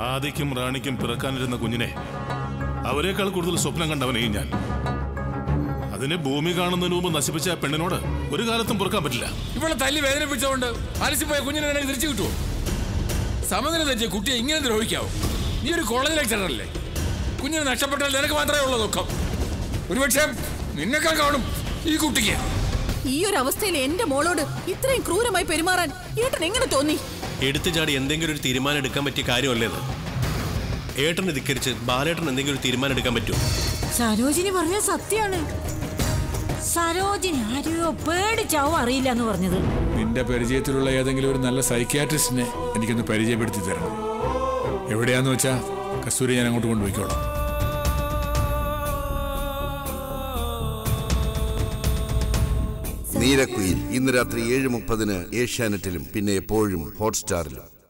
ആദിക്കും റാണിക്കും പിറക്കാനിരുന്ന കുഞ്ഞിനെ അവരെക്കാൾ കൂടുതൽ സ്വപ്നം കണ്ടവനെയും ഞാൻ അതിനെ ഭൂമി കാണുന്നതിന് മുമ്പ് നശിപ്പിച്ച ആ പെണ്ണിനോട് ഒരു കാലത്തും പൊറുക്കാൻ പറ്റില്ല ഇവിടെ തല്ലി വേദനിപ്പിച്ചുകൊണ്ട് അലസിപ്പോയ കുഞ്ഞിനെ നിനക്ക് തിരിച്ചു കിട്ടുമോ സമനില തെറ്റിയ കുട്ടിയെ ഇങ്ങനെ ദ്രോഹിക്കാവോ നീ ഒരു കോളേജ് ലെക്ചറല്ലേ കുഞ്ഞിനെ നഷ്ടപ്പെട്ടാൽ നിനക്ക് മാത്രമേ ഉള്ളൂ ദുഃഖം ഒരുപക്ഷെ നിന്നെക്കാൾ കാണും ഈ കുട്ടിക്ക് ഈ ഒരു അവസ്ഥയിൽ എന്റെ മോളോട് ഇത്രയും ക്രൂരമായി പെരുമാറാൻ ഏട്ടൻ എങ്ങനെ തോന്നി എടുത്തു ചാടി എന്തെങ്കിലും ഒരു തീരുമാനം എടുക്കാൻ പറ്റിയ കാര്യമല്ലേ ഇത് ഏട്ടനെ ധിക്കരിച്ച് ബാലേട്ടൻ എന്തെങ്കിലും ഒരു തീരുമാനം എടുക്കാൻ പറ്റുമോ സരോജിനി പറഞ്ഞ സത്യാണ് സരോജിനി ആരെയോ പേടിച്ചാവും അറിയില്ല എന്ന് പറഞ്ഞത് നിന്റെ പരിചയത്തിലുള്ള ഏതെങ്കിലും ഒരു നല്ല സൈക്യാട്രിസ്റ്റിനെ എനിക്കൊന്ന് പരിചയപ്പെടുത്തി തരണം എവിടെയാന്ന് വെച്ചാ കസ്തൂരി ഞാൻ അങ്ങോട്ട് കൊണ്ടുപോയിക്കോളാം നീരക്കുയിൽ ഇന്ന് രാത്രി ഏഴ് മുപ്പതിന് ഏഷ്യാനെറ്റിലും പിന്നെ എപ്പോഴും ഹോട്ട്സ്റ്റാറിലും